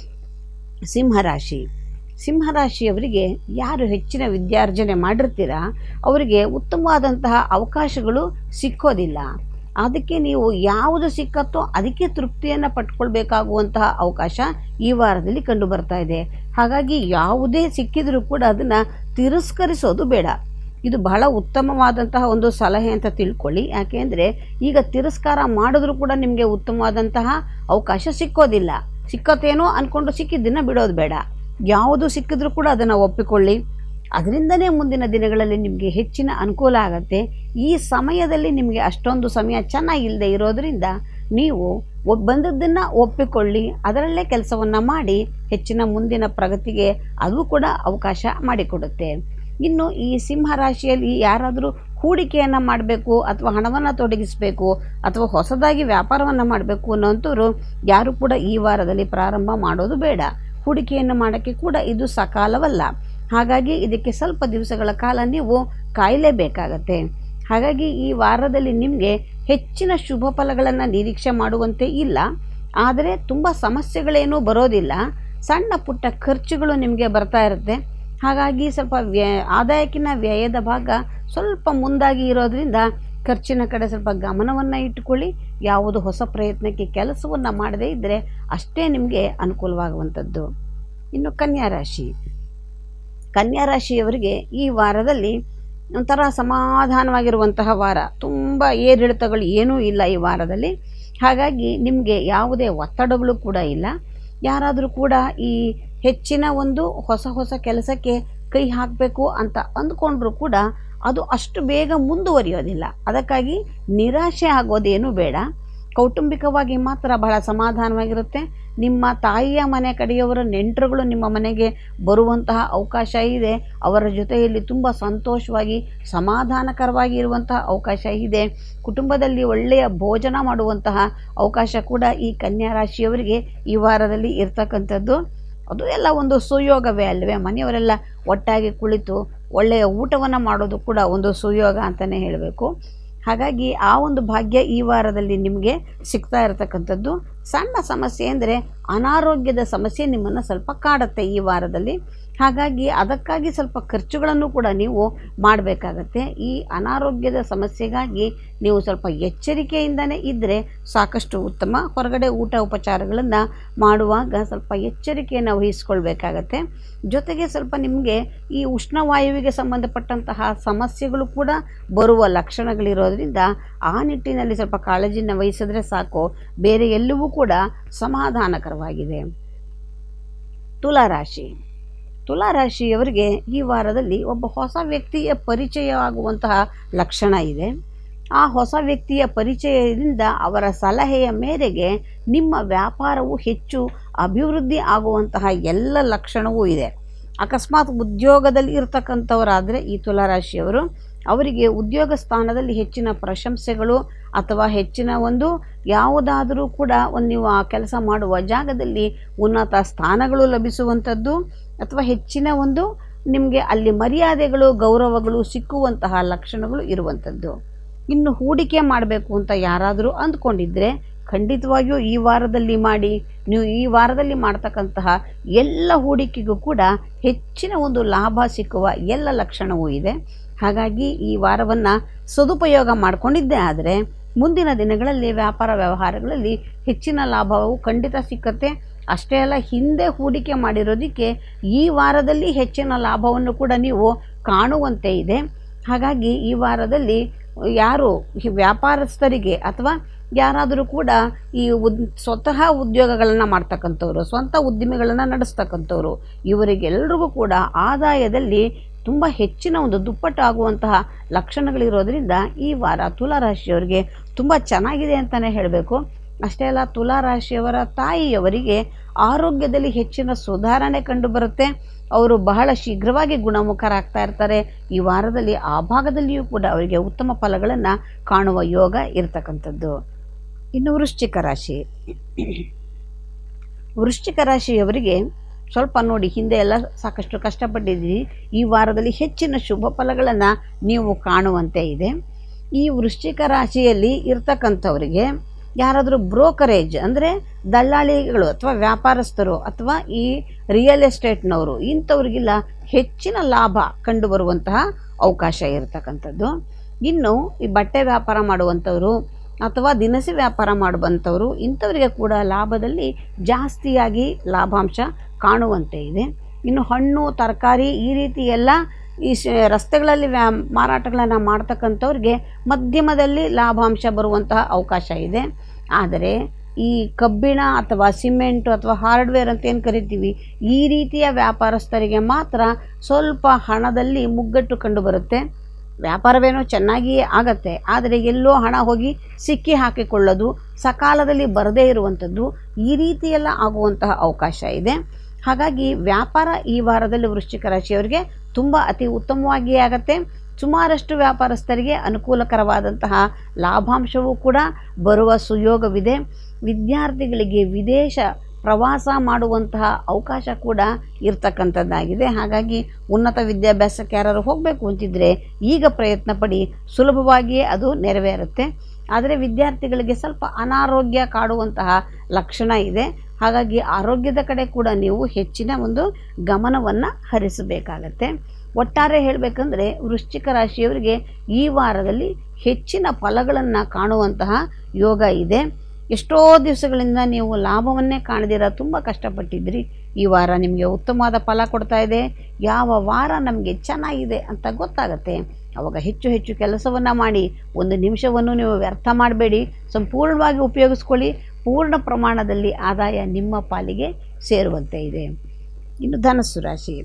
ಸಿಂಹರಾಶಿ ಸಿಂಹರಾಶಿಯವರಿಗೆ ಯಾರು ಹೆಚ್ಚಿನ ವಿದ್ಯಾರ್ಜನೆ ಮಾಡಿರ್ತೀರಾ ಅವರಿಗೆ ಉತ್ತಮವಾದಂತಹ ಅವಕಾಶಗಳು ಸಿಕ್ಕೋದಿಲ್ಲ ಅದಕ್ಕೆ ನೀವು ಯಾವುದು ಸಿಕ್ಕತ್ತೋ ಅದಕ್ಕೆ ತೃಪ್ತಿಯನ್ನು ಪಟ್ಕೊಳ್ಬೇಕಾಗುವಂತಹ ಅವಕಾಶ ಈ ವಾರದಲ್ಲಿ ಕಂಡು ಬರ್ತಾ ಇದೆ ಹಾಗಾಗಿ ಯಾವುದೇ ಸಿಕ್ಕಿದರೂ ಕೂಡ ಅದನ್ನು ತಿರಸ್ಕರಿಸೋದು ಬೇಡ ಇದು ಬಹಳ ಉತ್ತಮವಾದಂತಹ ಒಂದು ಸಲಹೆ ಅಂತ ತಿಳ್ಕೊಳ್ಳಿ ಯಾಕೆಂದರೆ ಈಗ ತಿರಸ್ಕಾರ ಮಾಡಿದ್ರೂ ಕೂಡ ನಿಮಗೆ ಉತ್ತಮವಾದಂತಹ ಅವಕಾಶ ಸಿಕ್ಕೋದಿಲ್ಲ ಸಿಕ್ಕತ್ತೇನೋ ಅಂದ್ಕೊಂಡು ಸಿಕ್ಕಿದ್ದನ್ನು ಬಿಡೋದು ಬೇಡ ಯಾವುದು ಸಿಕ್ಕಿದ್ರೂ ಕೂಡ ಅದನ್ನು ಒಪ್ಪಿಕೊಳ್ಳಿ ಅದರಿಂದನೇ ಮುಂದಿನ ದಿನಗಳಲ್ಲಿ ನಿಮಗೆ ಹೆಚ್ಚಿನ ಅನುಕೂಲ ಆಗುತ್ತೆ ಈ ಸಮಯದಲ್ಲಿ ನಿಮಗೆ ಅಷ್ಟೊಂದು ಸಮಯ ಚೆನ್ನಾಗಿಲ್ಲದೆ ಇರೋದರಿಂದ ನೀವು ಒಬ್ ಬಂದದ್ದನ್ನು ಒಪ್ಪಿಕೊಳ್ಳಿ ಅದರಲ್ಲೇ ಕೆಲಸವನ್ನು ಮಾಡಿ ಹೆಚ್ಚಿನ ಮುಂದಿನ ಪ್ರಗತಿಗೆ ಅದು ಕೂಡ ಅವಕಾಶ ಮಾಡಿಕೊಡುತ್ತೆ ಇನ್ನು ಈ ಸಿಂಹ ರಾಶಿಯಲ್ಲಿ ಯಾರಾದರೂ ಹೂಡಿಕೆಯನ್ನು ಮಾಡಬೇಕು ಅಥವಾ ಹಣವನ್ನು ತೊಡಗಿಸಬೇಕು ಅಥವಾ ಹೊಸದಾಗಿ ವ್ಯಾಪಾರವನ್ನು ಮಾಡಬೇಕು ಅನ್ನೋಂಥವ್ರು ಯಾರು ಕೂಡ ಈ ವಾರದಲ್ಲಿ ಪ್ರಾರಂಭ ಮಾಡೋದು ಬೇಡ ಹೂಡಿಕೆಯನ್ನು ಮಾಡೋಕ್ಕೆ ಕೂಡ ಇದು ಸಕಾಲವಲ್ಲ ಹಾಗಾಗಿ ಇದಕ್ಕೆ ಸ್ವಲ್ಪ ದಿವಸಗಳ ಕಾಲ ನೀವು ಕಾಯಲೇಬೇಕಾಗತ್ತೆ ಹಾಗಾಗಿ ಈ ವಾರದಲ್ಲಿ ನಿಮಗೆ ಹೆಚ್ಚಿನ ಶುಭ ಫಲಗಳನ್ನು ನಿರೀಕ್ಷೆ ಮಾಡುವಂತೆ ಇಲ್ಲ ಆದರೆ ತುಂಬ ಸಮಸ್ಯೆಗಳೇನೂ ಬರೋದಿಲ್ಲ ಸಣ್ಣ ಪುಟ್ಟ ಖರ್ಚುಗಳು ನಿಮಗೆ ಬರ್ತಾ ಇರುತ್ತೆ ಹಾಗಾಗಿ ಸ್ವಲ್ಪ ವ್ಯ ಆದಾಯಕ್ಕಿಂತ ವ್ಯಯದ ಭಾಗ ಸ್ವಲ್ಪ ಮುಂದಾಗಿ ಇರೋದ್ರಿಂದ ಖರ್ಚಿನ ಕಡೆ ಸ್ವಲ್ಪ ಗಮನವನ್ನು ಇಟ್ಟುಕೊಳ್ಳಿ ಯಾವುದು ಹೊಸ ಪ್ರಯತ್ನಕ್ಕೆ ಕೆಲಸವನ್ನು ಮಾಡದೇ ಇದ್ದರೆ ಅಷ್ಟೇ ನಿಮಗೆ ಅನುಕೂಲವಾಗುವಂಥದ್ದು ಇನ್ನು ಕನ್ಯಾ ರಾಶಿ ಕನ್ಯಾ ರಾಶಿಯವರಿಗೆ ಈ ವಾರದಲ್ಲಿ ಒಂಥರ ಸಮಾಧಾನವಾಗಿರುವಂತಹ ವಾರ ತುಂಬ ಏರಿಳಿತಗಳು ಏನೂ ಇಲ್ಲ ಈ ವಾರದಲ್ಲಿ ಹಾಗಾಗಿ ನಿಮಗೆ ಯಾವುದೇ ಒತ್ತಡಗಳು ಕೂಡ ಇಲ್ಲ ಯಾರಾದರೂ ಕೂಡ ಈ ಹೆಚ್ಚಿನ ಒಂದು ಹೊಸ ಹೊಸ ಕೆಲಸಕ್ಕೆ ಕೈ ಹಾಕಬೇಕು ಅಂತ ಅಂದ್ಕೊಂಡ್ರೂ ಕೂಡ ಅದು ಅಷ್ಟು ಬೇಗ ಮುಂದುವರಿಯೋದಿಲ್ಲ ಅದಕ್ಕಾಗಿ ನಿರಾಶೆ ಆಗೋದೇನು ಬೇಡ ಕೌಟುಂಬಿಕವಾಗಿ ಮಾತ್ರ ಬಹಳ ಸಮಾಧಾನವಾಗಿರುತ್ತೆ ನಿಮ್ಮ ತಾಯಿಯ ಮನೆ ಕಡೆಯವರ ನೆಂಟರುಗಳು ನಿಮ್ಮ ಮನೆಗೆ ಬರುವಂತಹ ಅವಕಾಶ ಇದೆ ಅವರ ಜೊತೆಯಲ್ಲಿ ತುಂಬ ಸಂತೋಷವಾಗಿ ಸಮಾಧಾನಕರವಾಗಿ ಇರುವಂತಹ ಅವಕಾಶ ಇದೆ ಕುಟುಂಬದಲ್ಲಿ ಒಳ್ಳೆಯ ಭೋಜನ ಮಾಡುವಂತಹ ಅವಕಾಶ ಕೂಡ ಈ ಕನ್ಯಾ ರಾಶಿಯವರಿಗೆ ಈ ವಾರದಲ್ಲಿ ಇರ್ತಕ್ಕಂಥದ್ದು ಅದು ಎಲ್ಲ ಒಂದು ಸುಯೋಗವೇ ಅಲ್ವೇ ಮನೆಯವರೆಲ್ಲ ಒಟ್ಟಾಗಿ ಕುಳಿತು ಒಳ್ಳೆಯ ಊಟವನ್ನು ಮಾಡೋದು ಕೂಡ ಒಂದು ಸುಯೋಗ ಅಂತಲೇ ಹೇಳಬೇಕು ಹಾಗಾಗಿ ಆ ಒಂದು ಭಾಗ್ಯ ಈ ವಾರದಲ್ಲಿ ನಿಮಗೆ ಸಿಗ್ತಾ ಇರತಕ್ಕಂಥದ್ದು ಸಣ್ಣ ಸಮಸ್ಯೆ ಅಂದರೆ ಅನಾರೋಗ್ಯದ ಸಮಸ್ಯೆ ನಿಮ್ಮನ್ನು ಸ್ವಲ್ಪ ಕಾಡುತ್ತೆ ಈ ವಾರದಲ್ಲಿ ಹಾಗಾಗಿ ಅದಕ್ಕಾಗಿ ಸ್ವಲ್ಪ ಖರ್ಚುಗಳನ್ನು ಕೂಡ ನೀವು ಮಾಡಬೇಕಾಗತ್ತೆ ಈ ಅನಾರೋಗ್ಯದ ಸಮಸ್ಯೆಗಾಗಿ ನೀವು ಸ್ವಲ್ಪ ಎಚ್ಚರಿಕೆಯಿಂದನೇ ಇದ್ದರೆ ಸಾಕಷ್ಟು ಉತ್ತಮ ಹೊರಗಡೆ ಊಟ ಉಪಚಾರಗಳನ್ನು ಮಾಡುವಾಗ ಸ್ವಲ್ಪ ಎಚ್ಚರಿಕೆಯನ್ನು ವಹಿಸ್ಕೊಳ್ಬೇಕಾಗತ್ತೆ ಜೊತೆಗೆ ಸ್ವಲ್ಪ ನಿಮಗೆ ಈ ಉಷ್ಣವಾಯುವಿಗೆ ಸಂಬಂಧಪಟ್ಟಂತಹ ಸಮಸ್ಯೆಗಳು ಕೂಡ ಬರುವ ಲಕ್ಷಣಗಳಿರೋದ್ರಿಂದ ಆ ನಿಟ್ಟಿನಲ್ಲಿ ಸ್ವಲ್ಪ ಕಾಳಜಿನ ವಹಿಸಿದ್ರೆ ಸಾಕು ಬೇರೆ ಎಲ್ಲವೂ ಕೂಡ ಸಮಾಧಾನಕರವಾಗಿದೆ ತುಲಾರಾಶಿ ತುಲಾರಾಶಿಯವರಿಗೆ ಈ ವಾರದಲ್ಲಿ ಒಬ್ಬ ಹೊಸ ವ್ಯಕ್ತಿಯ ಪರಿಚಯ ಆಗುವಂತಹ ಲಕ್ಷಣ ಇದೆ ಆ ಹೊಸ ವ್ಯಕ್ತಿಯ ಪರಿಚಯದಿಂದ ಅವರ ಸಲಹೆಯ ಮೇರೆಗೆ ನಿಮ್ಮ ವ್ಯಾಪಾರವು ಹೆಚ್ಚು ಅಭಿವೃದ್ಧಿ ಆಗುವಂತಹ ಎಲ್ಲ ಲಕ್ಷಣವೂ ಇದೆ ಅಕಸ್ಮಾತ್ ಉದ್ಯೋಗದಲ್ಲಿ ಇರ್ತಕ್ಕಂಥವರಾದರೆ ಈ ತುಲಾರಾಶಿಯವರು ಅವರಿಗೆ ಉದ್ಯೋಗ ಸ್ಥಾನದಲ್ಲಿ ಹೆಚ್ಚಿನ ಪ್ರಶಂಸೆಗಳು ಅಥವಾ ಹೆಚ್ಚಿನ ಒಂದು ಯಾವುದಾದರೂ ಕೂಡ ಒಂದು ನೀವು ಆ ಕೆಲಸ ಮಾಡುವ ಜಾಗದಲ್ಲಿ ಉನ್ನತ ಸ್ಥಾನಗಳು ಲಭಿಸುವಂಥದ್ದು ಅಥವಾ ಹೆಚ್ಚಿನ ಒಂದು ನಿಮಗೆ ಅಲ್ಲಿ ಮರ್ಯಾದೆಗಳು ಗೌರವಗಳು ಸಿಕ್ಕುವಂತಹ ಲಕ್ಷಣಗಳು ಇರುವಂಥದ್ದು ಇನ್ನು ಹೂಡಿಕೆ ಮಾಡಬೇಕು ಅಂತ ಯಾರಾದರೂ ಅಂದ್ಕೊಂಡಿದ್ದರೆ ಖಂಡಿತವಾಗಿಯೂ ಈ ವಾರದಲ್ಲಿ ಮಾಡಿ ನೀವು ಈ ವಾರದಲ್ಲಿ ಮಾಡ್ತಕ್ಕಂತಹ ಎಲ್ಲ ಹೂಡಿಕೆಗೂ ಕೂಡ ಹೆಚ್ಚಿನ ಒಂದು ಲಾಭ ಸಿಕ್ಕುವ ಎಲ್ಲ ಲಕ್ಷಣವೂ ಇದೆ ಹಾಗಾಗಿ ಈ ವಾರವನ್ನು ಸದುಪಯೋಗ ಮಾಡಿಕೊಂಡಿದ್ದೇ ಆದರೆ ಮುಂದಿನ ದಿನಗಳಲ್ಲಿ ವ್ಯಾಪಾರ ವ್ಯವಹಾರಗಳಲ್ಲಿ ಹೆಚ್ಚಿನ ಲಾಭವು ಖಂಡಿತ ಸಿಕ್ಕತ್ತೆ ಅಷ್ಟೇ ಅಲ್ಲ ಹಿಂದೆ ಹೂಡಿಕೆ ಮಾಡಿರೋದಕ್ಕೆ ಈ ವಾರದಲ್ಲಿ ಹೆಚ್ಚಿನ ಲಾಭವನ್ನು ಕೂಡ ನೀವು ಕಾಣುವಂತೆ ಇದೆ ಹಾಗಾಗಿ ಈ ವಾರದಲ್ಲಿ ಯಾರು ಈ ವ್ಯಾಪಾರಸ್ಥರಿಗೆ ಅಥವಾ ಯಾರಾದರೂ ಕೂಡ ಈ ಉದ್ ಸ್ವತಃ ಉದ್ಯೋಗಗಳನ್ನು ಮಾಡ್ತಕ್ಕಂಥವ್ರು ಸ್ವಂತ ಉದ್ದಿಮೆಗಳನ್ನು ನಡೆಸ್ತಕ್ಕಂಥವ್ರು ಇವರಿಗೆಲ್ಲರಿಗೂ ಕೂಡ ಆದಾಯದಲ್ಲಿ ತುಂಬ ಹೆಚ್ಚಿನ ಒಂದು ದುಪ್ಪಟ್ಟು ಆಗುವಂತಹ ಲಕ್ಷಣಗಳಿರೋದ್ರಿಂದ ಈ ವಾರ ತುಲಾರಾಶಿಯವರಿಗೆ ತುಂಬ ಚೆನ್ನಾಗಿದೆ ಅಂತಲೇ ಹೇಳಬೇಕು ಅಷ್ಟೇ ಅಲ್ಲ ತುಲಾರಾಶಿಯವರ ತಾಯಿಯವರಿಗೆ ಆರೋಗ್ಯದಲ್ಲಿ ಹೆಚ್ಚಿನ ಸುಧಾರಣೆ ಕಂಡುಬರುತ್ತೆ ಅವರು ಬಹಳ ಶೀಘ್ರವಾಗಿ ಗುಣಮುಖರಾಗ್ತಾ ಇರ್ತಾರೆ ಈ ವಾರದಲ್ಲಿ ಆ ಭಾಗದಲ್ಲಿಯೂ ಕೂಡ ಅವರಿಗೆ ಉತ್ತಮ ಫಲಗಳನ್ನು ಕಾಣುವ ಯೋಗ ಇರತಕ್ಕಂಥದ್ದು ಇನ್ನು ವೃಶ್ಚಿಕ ರಾಶಿ ವೃಶ್ಚಿಕ ರಾಶಿಯವರಿಗೆ ಸ್ವಲ್ಪ ನೋಡಿ ಹಿಂದೆ ಎಲ್ಲ ಸಾಕಷ್ಟು ಕಷ್ಟಪಟ್ಟಿದ್ದೀರಿ ಈ ವಾರದಲ್ಲಿ ಹೆಚ್ಚಿನ ಶುಭ ಫಲಗಳನ್ನು ನೀವು ಕಾಣುವಂತೆ ಇದೆ ಈ ವೃಶ್ಚಿಕ ರಾಶಿಯಲ್ಲಿ ಇರ್ತಕ್ಕಂಥವರಿಗೆ ಯಾರಾದರೂ ಬ್ರೋಕರೇಜ್ ಅಂದರೆ ದಲ್ಲಾಳಿಗಳು ಅಥವಾ ವ್ಯಾಪಾರಸ್ಥರು ಅಥವಾ ಈ ರಿಯಲ್ ಎಸ್ಟೇಟ್ನವರು ಇಂಥವ್ರಿಗೆಲ್ಲ ಹೆಚ್ಚಿನ ಲಾಭ ಕಂಡುಬರುವಂತಹ ಅವಕಾಶ ಇರತಕ್ಕಂಥದ್ದು ಇನ್ನು ಈ ಬಟ್ಟೆ ವ್ಯಾಪಾರ ಮಾಡುವಂಥವರು ಅಥವಾ ದಿನಸಿ ವ್ಯಾಪಾರ ಮಾಡುವಂಥವರು ಇಂಥವರಿಗೆ ಕೂಡ ಲಾಭದಲ್ಲಿ ಜಾಸ್ತಿಯಾಗಿ ಲಾಭಾಂಶ ಕಾಣುವಂತೆ ಇದೆ ಇನ್ನು ಹಣ್ಣು ತರಕಾರಿ ಈ ರೀತಿ ಎಲ್ಲ ಈ ಶ ರಸ್ತೆಗಳಲ್ಲಿ ವ್ಯಾ ಮಾರಾಟಗಳನ್ನು ಮಾಡ್ತಕ್ಕಂಥವ್ರಿಗೆ ಮಧ್ಯಮದಲ್ಲಿ ಲಾಭಾಂಶ ಬರುವಂತಹ ಅವಕಾಶ ಇದೆ ಆದರೆ ಈ ಕಬ್ಬಿಣ ಅಥವಾ ಸಿಮೆಂಟು ಅಥವಾ ಹಾರ್ಡ್ವೇರ್ ಅಂತ ಏನು ಕರಿತೀವಿ ಈ ರೀತಿಯ ವ್ಯಾಪಾರಸ್ಥರಿಗೆ ಮಾತ್ರ ಸ್ವಲ್ಪ ಹಣದಲ್ಲಿ ಮುಗ್ಗಟ್ಟು ಕಂಡುಬರುತ್ತೆ ವ್ಯಾಪಾರವೇನೋ ಚೆನ್ನಾಗಿಯೇ ಆಗತ್ತೆ ಆದರೆ ಎಲ್ಲೋ ಹಣ ಹೋಗಿ ಸಿಕ್ಕಿ ಹಾಕಿಕೊಳ್ಳೋದು ಸಕಾಲದಲ್ಲಿ ಬರದೇ ಇರುವಂಥದ್ದು ಈ ರೀತಿಯೆಲ್ಲ ಆಗುವಂತಹ ಅವಕಾಶ ಇದೆ ಹಾಗಾಗಿ ವ್ಯಾಪಾರ ಈ ವಾರದಲ್ಲಿ ವೃಶ್ಚಿಕ ರಾಶಿಯವರಿಗೆ ತುಂಬ ಅತಿ ಉತ್ತಮವಾಗಿಯೇ ಆಗತ್ತೆ ಸುಮಾರಷ್ಟು ವ್ಯಾಪಾರಸ್ಥರಿಗೆ ಅನುಕೂಲಕರವಾದಂತಹ ಲಾಭಾಂಶವೂ ಕೂಡ ಬರುವ ಸುಯೋಗವಿದೆ ವಿದ್ಯಾರ್ಥಿಗಳಿಗೆ ವಿದೇಶ ಪ್ರವಾಸ ಮಾಡುವಂತಹ ಅವಕಾಶ ಕೂಡ ಇರ್ತಕ್ಕಂಥದ್ದಾಗಿದೆ ಹಾಗಾಗಿ ಉನ್ನತ ವಿದ್ಯಾಭ್ಯಾಸಕ್ಕೆ ಯಾರು ಹೋಗಬೇಕು ಅಂತಿದ್ದರೆ ಈಗ ಪ್ರಯತ್ನ ಪಡಿ ಸುಲಭವಾಗಿಯೇ ಅದು ನೆರವೇರುತ್ತೆ ಆದರೆ ವಿದ್ಯಾರ್ಥಿಗಳಿಗೆ ಸ್ವಲ್ಪ ಅನಾರೋಗ್ಯ ಕಾಡುವಂತಹ ಲಕ್ಷಣ ಇದೆ ಹಾಗಾಗಿ ಆರೋಗ್ಯದ ಕಡೆ ಕೂಡ ನೀವು ಹೆಚ್ಚಿನ ಒಂದು ಗಮನವನ್ನು ಹರಿಸಬೇಕಾಗತ್ತೆ ಒಟ್ಟಾರೆ ಹೇಳಬೇಕಂದ್ರೆ ವೃಶ್ಚಿಕ ರಾಶಿಯವರಿಗೆ ಈ ವಾರದಲ್ಲಿ ಹೆಚ್ಚಿನ ಫಲಗಳನ್ನು ಕಾಣುವಂತಹ ಯೋಗ ಇದೆ ಎಷ್ಟೋ ದಿವಸಗಳಿಂದ ನೀವು ಲಾಭವನ್ನೇ ಕಾಣದಿರ ತುಂಬ ಕಷ್ಟಪಟ್ಟಿದ್ರಿ ಈ ವಾರ ನಿಮಗೆ ಉತ್ತಮವಾದ ಫಲ ಕೊಡ್ತಾ ಇದೆ ಯಾವ ವಾರ ನಮಗೆ ಚೆನ್ನಾಗಿದೆ ಅಂತ ಗೊತ್ತಾಗತ್ತೆ ಅವಾಗ ಹೆಚ್ಚು ಹೆಚ್ಚು ಕೆಲಸವನ್ನು ಮಾಡಿ ಒಂದು ನಿಮಿಷವನ್ನು ನೀವು ವ್ಯರ್ಥ ಮಾಡಬೇಡಿ ಸಂಪೂರ್ಣವಾಗಿ ಉಪಯೋಗಿಸ್ಕೊಳ್ಳಿ ಪೂರ್ಣ ಪ್ರಮಾಣದಲ್ಲಿ ಆದಾಯ ನಿಮ್ಮ ಪಾಲಿಗೆ ಸೇರುವಂತೆ ಇದೆ ಇನ್ನು ಧನಸ್ಸು ರಾಶಿ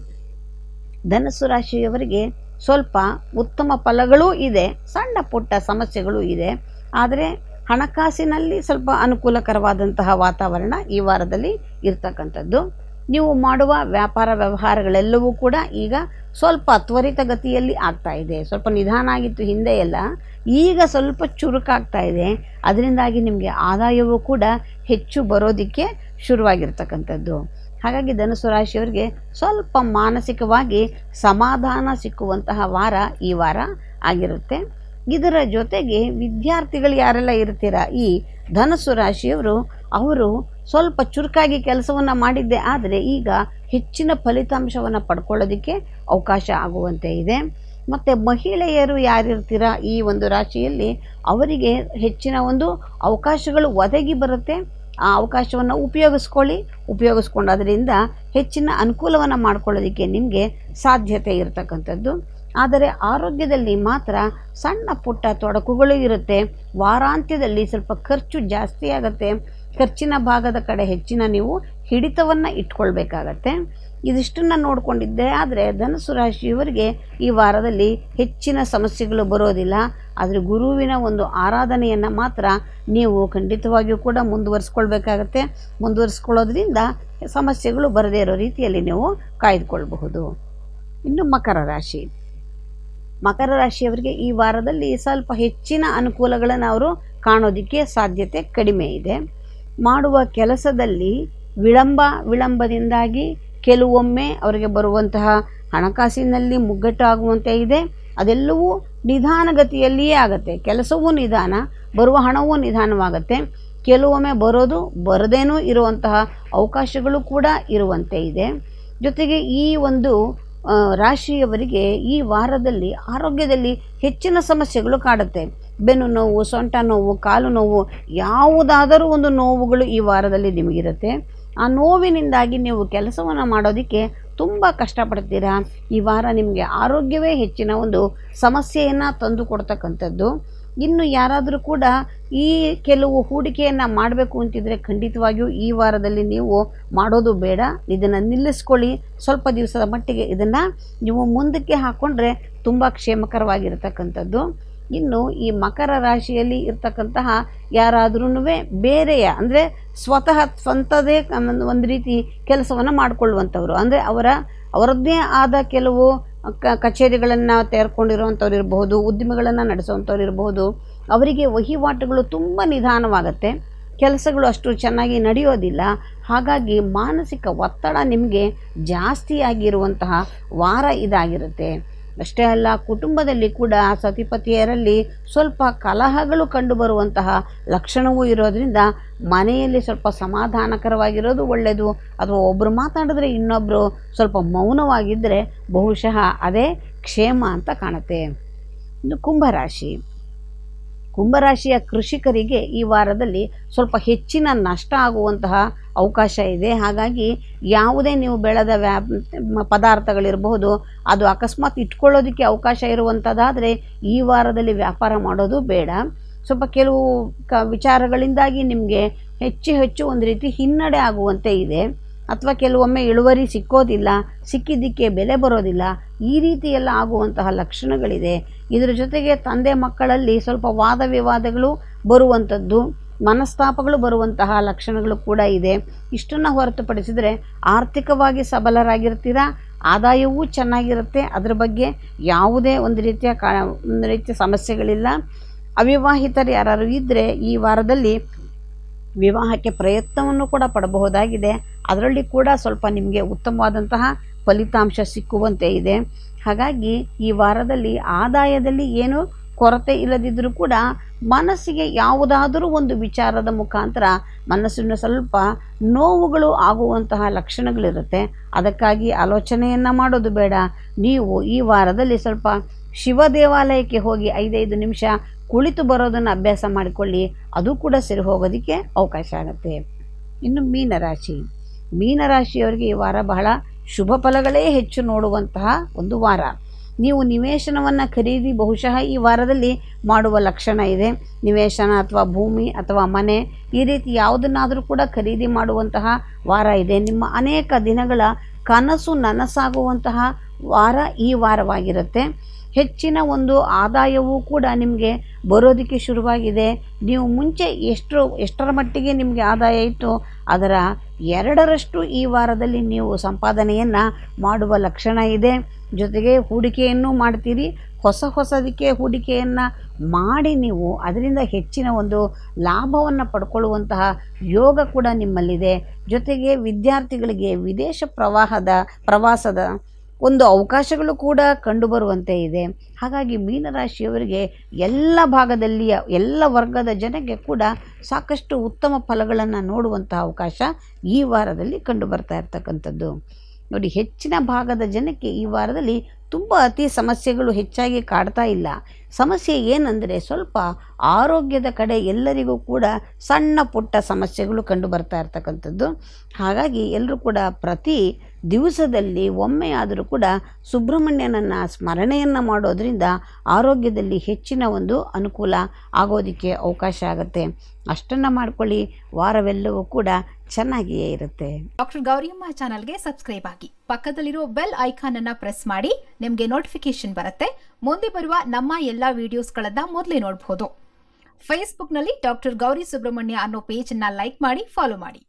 ಧನಸ್ಸು ರಾಶಿಯವರಿಗೆ ಸ್ವಲ್ಪ ಉತ್ತಮ ಫಲಗಳೂ ಇದೆ ಸಣ್ಣ ಪುಟ್ಟ ಸಮಸ್ಯೆಗಳು ಇದೆ ಆದರೆ ಹಣಕಾಸಿನಲ್ಲಿ ಸ್ವಲ್ಪ ಅನುಕೂಲಕರವಾದಂತಹ ವಾತಾವರಣ ಈ ವಾರದಲ್ಲಿ ಇರ್ತಕ್ಕಂಥದ್ದು ನೀವು ಮಾಡುವ ವ್ಯಾಪಾರ ವ್ಯವಹಾರಗಳೆಲ್ಲವೂ ಕೂಡ ಈಗ ಸ್ವಲ್ಪ ತ್ವರಿತಗತಿಯಲ್ಲಿ ಆಗ್ತಾ ಇದೆ ಸ್ವಲ್ಪ ನಿಧಾನ ಆಗಿತ್ತು ಹಿಂದೆ ಎಲ್ಲ ಈಗ ಸ್ವಲ್ಪ ಚುರುಕಾಗ್ತಾ ಇದೆ ಅದರಿಂದಾಗಿ ನಿಮಗೆ ಆದಾಯವೂ ಕೂಡ ಹೆಚ್ಚು ಬರೋದಕ್ಕೆ ಶುರುವಾಗಿರ್ತಕ್ಕಂಥದ್ದು ಹಾಗಾಗಿ ಧನುಸು ರಾಶಿಯವರಿಗೆ ಸ್ವಲ್ಪ ಮಾನಸಿಕವಾಗಿ ಸಮಾಧಾನ ಸಿಕ್ಕುವಂತಹ ವಾರ ಈ ವಾರ ಆಗಿರುತ್ತೆ ಇದರ ಜೊತೆಗೆ ವಿದ್ಯಾರ್ಥಿಗಳು ಯಾರೆಲ್ಲ ಇರ್ತೀರಾ ಈ ಧನಸ್ಸು ರಾಶಿಯವರು ಅವರು ಸ್ವಲ್ಪ ಚುರುಕಾಗಿ ಕೆಲಸವನ್ನು ಮಾಡಿದ್ದೆ ಆದರೆ ಈಗ ಹೆಚ್ಚಿನ ಫಲಿತಾಂಶವನ್ನು ಪಡ್ಕೊಳ್ಳೋದಕ್ಕೆ ಅವಕಾಶ ಆಗುವಂತೆ ಇದೆ ಮತ್ತು ಮಹಿಳೆಯರು ಯಾರಿರ್ತೀರಾ ಈ ಒಂದು ರಾಶಿಯಲ್ಲಿ ಅವರಿಗೆ ಹೆಚ್ಚಿನ ಒಂದು ಅವಕಾಶಗಳು ಒದಗಿ ಬರುತ್ತೆ ಆ ಅವಕಾಶವನ್ನು ಉಪಯೋಗಿಸ್ಕೊಳ್ಳಿ ಉಪಯೋಗಿಸ್ಕೊಂಡೋದ್ರಿಂದ ಹೆಚ್ಚಿನ ಅನುಕೂಲವನ್ನು ಮಾಡ್ಕೊಳ್ಳೋದಕ್ಕೆ ನಿಮಗೆ ಸಾಧ್ಯತೆ ಇರತಕ್ಕಂಥದ್ದು ಆದರೆ ಆರೋಗ್ಯದಲ್ಲಿ ಮಾತ್ರ ಸಣ್ಣ ಪುಟ್ಟ ತೊಡಕುಗಳು ಇರುತ್ತೆ ವಾರಾಂತ್ಯದಲ್ಲಿ ಸ್ವಲ್ಪ ಖರ್ಚು ಜಾಸ್ತಿ ಆಗುತ್ತೆ ಖರ್ಚಿನ ಭಾಗದ ಕಡೆ ಹೆಚ್ಚಿನ ನೀವು ಹಿಡಿತವನ್ನು ಇಟ್ಕೊಳ್ಬೇಕಾಗತ್ತೆ ಇದಿಷ್ಟನ್ನು ನೋಡಿಕೊಂಡಿದ್ದೆ ಆದರೆ ಧನುಸು ರಾಶಿಯವರಿಗೆ ಈ ವಾರದಲ್ಲಿ ಹೆಚ್ಚಿನ ಸಮಸ್ಯೆಗಳು ಬರೋದಿಲ್ಲ ಆದರೆ ಗುರುವಿನ ಒಂದು ಆರಾಧನೆಯನ್ನು ಮಾತ್ರ ನೀವು ಖಂಡಿತವಾಗಿಯೂ ಕೂಡ ಮುಂದುವರಿಸ್ಕೊಳ್ಬೇಕಾಗತ್ತೆ ಮುಂದುವರಿಸ್ಕೊಳ್ಳೋದ್ರಿಂದ ಸಮಸ್ಯೆಗಳು ಬರದೇ ಇರೋ ರೀತಿಯಲ್ಲಿ ನೀವು ಕಾಯ್ದುಕೊಳ್ಬಹುದು ಇನ್ನು ಮಕರ ರಾಶಿ ಮಕರ ರಾಶಿಯವರಿಗೆ ಈ ವಾರದಲ್ಲಿ ಸ್ವಲ್ಪ ಹೆಚ್ಚಿನ ಅನುಕೂಲಗಳನ್ನು ಅವರು ಕಾಣೋದಕ್ಕೆ ಸಾಧ್ಯತೆ ಕಡಿಮೆ ಇದೆ ಮಾಡುವ ಕೆಲಸದಲ್ಲಿ ವಿಳಂಬ ವಿಳಂಬದಿಂದಾಗಿ ಕೆಲವೊಮ್ಮೆ ಅವರಿಗೆ ಬರುವಂತಹ ಹಣಕಾಸಿನಲ್ಲಿ ಮುಗ್ಗಟ್ಟಾಗುವಂತೆ ಇದೆ ಅದೆಲ್ಲವೂ ನಿಧಾನಗತಿಯಲ್ಲಿಯೇ ಆಗುತ್ತೆ ಕೆಲಸವೂ ನಿಧಾನ ಬರುವ ಹಣವೂ ನಿಧಾನವಾಗುತ್ತೆ ಕೆಲವೊಮ್ಮೆ ಬರೋದು ಬರದೇನೂ ಇರುವಂತಹ ಅವಕಾಶಗಳು ಕೂಡ ಇರುವಂತೆ ಇದೆ ಜೊತೆಗೆ ಈ ಒಂದು ಆ, ರಾಶಿಯವರಿಗೆ ಈ ವಾರದಲ್ಲಿ ಆರೋಗ್ಯದಲ್ಲಿ ಹೆಚ್ಚಿನ ಸಮಸ್ಯೆಗಳು ಕಾಡುತ್ತೆ ಬೆನ್ನು ನೋವು ಸೊಂಟ ನೋವು ಕಾಲು ನೋವು ಯಾವುದಾದರೂ ಒಂದು ನೋವುಗಳು ಈ ವಾರದಲ್ಲಿ ನಿಮಗಿರುತ್ತೆ ಆ ನೋವಿನಿಂದಾಗಿ ನೀವು ಕೆಲಸವನ್ನು ಮಾಡೋದಕ್ಕೆ ತುಂಬ ಕಷ್ಟಪಡ್ತೀರಾ ಈ ವಾರ ನಿಮಗೆ ಆರೋಗ್ಯವೇ ಹೆಚ್ಚಿನ ಒಂದು ಸಮಸ್ಯೆಯನ್ನು ತಂದು ಕೊಡ್ತಕ್ಕಂಥದ್ದು ಇನ್ನು ಯಾರಾದರೂ ಕೂಡ ಈ ಕೆಲವು ಹೂಡಿಕೆಯನ್ನು ಮಾಡಬೇಕು ಅಂತಿದ್ರೆ ಖಂಡಿತವಾಗಿಯೂ ಈ ವಾರದಲ್ಲಿ ನೀವು ಮಾಡೋದು ಬೇಡ ಇದನ್ನು ನಿಲ್ಲಿಸ್ಕೊಳ್ಳಿ ಸ್ವಲ್ಪ ದಿವಸದ ಮಟ್ಟಿಗೆ ಇದನ್ನು ನೀವು ಮುಂದಕ್ಕೆ ಹಾಕ್ಕೊಂಡ್ರೆ ತುಂಬ ಕ್ಷೇಮಕರವಾಗಿರ್ತಕ್ಕಂಥದ್ದು ಇನ್ನು ಈ ಮಕರ ರಾಶಿಯಲ್ಲಿ ಇರ್ತಕ್ಕಂತಹ ಯಾರಾದ್ರೂ ಬೇರೆಯ ಅಂದರೆ ಸ್ವತಃ ಸ್ವಂತದೇ ಒಂದು- ಒಂದು ರೀತಿ ಕೆಲಸವನ್ನು ಮಾಡಿಕೊಳ್ಳುವಂಥವ್ರು ಅಂದರೆ ಅವರ ಅವರದ್ದೇ ಆದ ಕೆಲವು ಕ ಕಚೇರಿಗಳನ್ನು ತೆರ್ಕೊಂಡಿರುವಂಥವ್ರು ಇರಬಹುದು ಉದ್ಯಮಗಳನ್ನು ನಡೆಸುವಂಥವ್ರು ಇರಬಹುದು ಅವರಿಗೆ ವಹಿವಾಟುಗಳು ತುಂಬ ನಿಧಾನವಾಗುತ್ತೆ ಕೆಲಸಗಳು ಅಷ್ಟು ಚೆನ್ನಾಗಿ ನಡೆಯೋದಿಲ್ಲ ಹಾಗಾಗಿ ಮಾನಸಿಕ ಒತ್ತಡ ನಿಮಗೆ ಜಾಸ್ತಿಯಾಗಿರುವಂತಹ ವಾರ ಇದಾಗಿರುತ್ತೆ ಅಷ್ಟೇ ಅಲ್ಲ ಕುಟುಂಬದಲ್ಲಿ ಕೂಡ ಸತಿಪತಿಯರಲ್ಲಿ ಸ್ವಲ್ಪ ಕಲಹಗಳು ಕಂಡುಬರುವಂತಹ ಲಕ್ಷಣವೂ ಇರೋದ್ರಿಂದ ಮನೆಯಲ್ಲಿ ಸ್ವಲ್ಪ ಸಮಾಧಾನಕರವಾಗಿರೋದು ಒಳ್ಳೆಯದು ಅಥವಾ ಒಬ್ಬರು ಮಾತಾಡಿದ್ರೆ ಇನ್ನೊಬ್ಬರು ಸ್ವಲ್ಪ ಮೌನವಾಗಿದ್ದರೆ ಬಹುಶಃ ಅದೇ ಕ್ಷೇಮ ಅಂತ ಕಾಣುತ್ತೆ ಇನ್ನು ಕುಂಭರಾಶಿ ಕುಂಭರಾಶಿಯ ಕೃಷಿಕರಿಗೆ ಈ ವಾರದಲ್ಲಿ ಸ್ವಲ್ಪ ಹೆಚ್ಚಿನ ನಷ್ಟ ಆಗುವಂತಹ ಅವಕಾಶ ಇದೆ ಹಾಗಾಗಿ ಯಾವುದೇ ನೀವು ಬೆಳೆದ ವ್ಯಾ ಮ- ಪದಾರ್ಥಗಳಿರಬಹುದು ಅದು ಅಕಸ್ಮಾತ್ ಇಟ್ಕೊಳ್ಳೋದಕ್ಕೆ ಅವಕಾಶ ಇರುವಂಥದ್ದಾದರೆ ಈ ವಾರದಲ್ಲಿ ವ್ಯಾಪಾರ ಮಾಡೋದು ಬೇಡ ಸ್ವಲ್ಪ ಕೆಲವು ಕ ವಿಚಾರಗಳಿಂದಾಗಿ ನಿಮಗೆ ಹೆಚ್ಚು ಹೆಚ್ಚು ಒಂದು ರೀತಿ ಹಿನ್ನಡೆ ಆಗುವಂತೆ ಇದೆ ಅಥವಾ ಕೆಲವೊಮ್ಮೆ ಇಳುವರಿ ಸಿಕ್ಕೋದಿಲ್ಲ ಸಿಕ್ಕಿದ್ದಕ್ಕೆ ಬೆಲೆ ಬರೋದಿಲ್ಲ ಈ ರೀತಿ ಎಲ್ಲ ಆಗುವಂತಹ ಲಕ್ಷಣಗಳಿದೆ ಇದರ ಜೊತೆಗೆ ತಂದೆ ಮಕ್ಕಳಲ್ಲಿ ಸ್ವಲ್ಪ ವಾದ ವಿವಾದಗಳು ಬರುವಂಥದ್ದು ಮನಸ್ತಾಪಗಳು ಬರುವಂತಹ ಲಕ್ಷಣಗಳು ಕೂಡ ಇದೆ ಇಷ್ಟನ್ನು ಹೊರತುಪಡಿಸಿದರೆ ಆರ್ಥಿಕವಾಗಿ ಸಬಲರಾಗಿರ್ತೀರಾ ಆದಾಯವೂ ಚೆನ್ನಾಗಿರುತ್ತೆ ಅದರ ಬಗ್ಗೆ ಯಾವುದೇ ಒಂದು ರೀತಿಯ ಕಾ ಒಂದು ರೀತಿಯ ಸಮಸ್ಯೆಗಳಿಲ್ಲ ಅವಿವಾಹಿತರು ಯಾರು ಇದ್ದರೆ ಈ ವಾರದಲ್ಲಿ ವಿವಾಹಕ್ಕೆ ಪ್ರಯತ್ನವನ್ನು ಕೂಡ ಪಡಬಹುದಾಗಿದೆ ಅದರಲ್ಲಿ ಕೂಡ ಸ್ವಲ್ಪ ನಿಮಗೆ ಉತ್ತಮವಾದಂತಹ ಫಲಿತಾಂಶ ಸಿಕ್ಕುವಂತೆ ಇದೆ ಹಾಗಾಗಿ ಈ ವಾರದಲ್ಲಿ ಆದಾಯದಲ್ಲಿ ಏನು ಕೊರತೆ ಇಲ್ಲದಿದ್ದರೂ ಕೂಡ ಮನಸ್ಸಿಗೆ ಯಾವುದಾದರೂ ಒಂದು ವಿಚಾರದ ಮುಖಾಂತರ ಮನಸ್ಸಿನ ಸ್ವಲ್ಪ ನೋವುಗಳು ಆಗುವಂತಹ ಲಕ್ಷಣಗಳಿರುತ್ತೆ ಅದಕ್ಕಾಗಿ ಆಲೋಚನೆಯನ್ನು ಮಾಡೋದು ಬೇಡ ನೀವು ಈ ವಾರದಲ್ಲಿ ಸ್ವಲ್ಪ ಶಿವ ದೇವಾಲಯಕ್ಕೆ ಹೋಗಿ ಐದೈದು ನಿಮಿಷ ಕುಳಿತು ಬರೋದನ್ನು ಅಭ್ಯಾಸ ಮಾಡಿಕೊಳ್ಳಿ ಅದು ಕೂಡ ಸರಿ ಹೋಗೋದಕ್ಕೆ ಅವಕಾಶ ಆಗುತ್ತೆ ಇನ್ನು ಮೀನರಾಶಿ ಮೀನರಾಶಿಯವರಿಗೆ ಈ ವಾರ ಬಹಳ ಶುಭ ಫಲಗಳೇ ಹೆಚ್ಚು ನೋಡುವಂತಹ ಒಂದು ವಾರ ನೀವು ನಿವೇಶನವನ್ನು ಖರೀದಿ ಬಹುಶಃ ಈ ವಾರದಲ್ಲಿ ಮಾಡುವ ಲಕ್ಷಣ ಇದೆ ನಿವೇಶನ ಅಥವಾ ಭೂಮಿ ಅಥವಾ ಮನೆ ಈ ರೀತಿ ಯಾವುದನ್ನಾದರೂ ಕೂಡ ಖರೀದಿ ಮಾಡುವಂತಹ ವಾರ ಇದೆ ನಿಮ್ಮ ಅನೇಕ ದಿನಗಳ ಕನಸು ನನಸಾಗುವಂತಹ ವಾರ ಈ ವಾರವಾಗಿರುತ್ತೆ ಹೆಚ್ಚಿನ ಒಂದು ಆದಾಯವೂ ಕೂಡ ನಿಮಗೆ ಬರೋದಕ್ಕೆ ಶುರುವಾಗಿದೆ ನೀವು ಮುಂಚೆ ಎಷ್ಟು ಎಷ್ಟರ ಮಟ್ಟಿಗೆ ನಿಮಗೆ ಆದಾಯ ಇತ್ತು ಅದರ ಎರಡರಷ್ಟು ಈ ವಾರದಲ್ಲಿ ನೀವು ಸಂಪಾದನೆಯನ್ನು ಮಾಡುವ ಲಕ್ಷಣ ಇದೆ ಜೊತೆಗೆ ಹೂಡಿಕೆಯನ್ನು ಮಾಡ್ತೀರಿ ಹೊಸ ಹೊಸದಕ್ಕೆ ಹೂಡಿಕೆಯನ್ನು ಮಾಡಿ ನೀವು ಅದರಿಂದ ಹೆಚ್ಚಿನ ಒಂದು ಲಾಭವನ್ನು ಪಡ್ಕೊಳ್ಳುವಂತಹ ಯೋಗ ಕೂಡ ನಿಮ್ಮಲ್ಲಿದೆ ಜೊತೆಗೆ ವಿದ್ಯಾರ್ಥಿಗಳಿಗೆ ವಿದೇಶ ಪ್ರವಾಹದ ಪ್ರವಾಸದ ಒಂದು ಅವಕಾಶಗಳು ಕೂಡ ಕಂಡುಬರುವಂತೆ ಇದೆ ಹಾಗಾಗಿ ಮೀನರಾಶಿಯವರಿಗೆ ಎಲ್ಲ ಭಾಗದಲ್ಲಿಯ ಎಲ್ಲ ವರ್ಗದ ಜನಕ್ಕೆ ಕೂಡ ಸಾಕಷ್ಟು ಉತ್ತಮ ಫಲಗಳನ್ನು ನೋಡುವಂತಹ ಅವಕಾಶ ಈ ವಾರದಲ್ಲಿ ಕಂಡು ಬರ್ತಾ ಇರ್ತಕ್ಕಂಥದ್ದು ನೋಡಿ ಹೆಚ್ಚಿನ ಭಾಗದ ಜನಕ್ಕೆ ಈ ವಾರದಲ್ಲಿ ತುಂಬ ಅತಿ ಸಮಸ್ಯೆಗಳು ಹೆಚ್ಚಾಗಿ ಕಾಡ್ತಾ ಇಲ್ಲ ಸಮಸ್ಯೆ ಏನಂದರೆ ಸ್ವಲ್ಪ ಆರೋಗ್ಯದ ಕಡೆ ಎಲ್ಲರಿಗೂ ಕೂಡ ಸಣ್ಣ ಪುಟ್ಟ ಸಮಸ್ಯೆಗಳು ಕಂಡು ಬರ್ತಾ ಇರ್ತಕ್ಕಂಥದ್ದು ಹಾಗಾಗಿ ಎಲ್ಲರೂ ಕೂಡ ಪ್ರತಿ ದಿವಸದಲ್ಲಿ ಒಮ್ಮೆ ಆದರೂ ಕೂಡ ಸುಬ್ರಹ್ಮಣ್ಯನನ್ನು ಸ್ಮರಣೆಯನ್ನು ಮಾಡೋದರಿಂದ ಆರೋಗ್ಯದಲ್ಲಿ ಹೆಚ್ಚಿನ ಒಂದು ಅನುಕೂಲ ಆಗೋದಕ್ಕೆ ಅವಕಾಶ ಆಗುತ್ತೆ ಅಷ್ಟನ್ನು ಮಾಡ್ಕೊಳ್ಳಿ ವಾರವೆಲ್ಲವೂ ಕೂಡ ಚೆನ್ನಾಗಿಯೇ ಇರುತ್ತೆ ಡಾಕ್ಟರ್ ಗೌರಿಯಮ್ಮ ಚಾನಲ್ಗೆ ಸಬ್ಸ್ಕ್ರೈಬ್ ಆಗಿ ಪಕ್ಕದಲ್ಲಿರೋ ಬೆಲ್ ಐಕಾನ್ ಅನ್ನ ಪ್ರೆಸ್ ಮಾಡಿ ನಿಮಗೆ ನೋಟಿಫಿಕೇಶನ್ ಬರುತ್ತೆ ಮುಂದೆ ಬರುವ ನಮ್ಮ ಎಲ್ಲಾ ವಿಡಿಯೋಸ್ಗಳನ್ನ ಮೊದಲೇ ನೋಡಬಹುದು ಫೇಸ್ಬುಕ್ನಲ್ಲಿ ಡಾಕ್ಟರ್ ಗೌರಿ ಸುಬ್ರಹ್ಮಣ್ಯ ಅನ್ನೋ ಪೇಜ್ ಅನ್ನ ಲೈಕ್ ಮಾಡಿ ಫಾಲೋ ಮಾಡಿ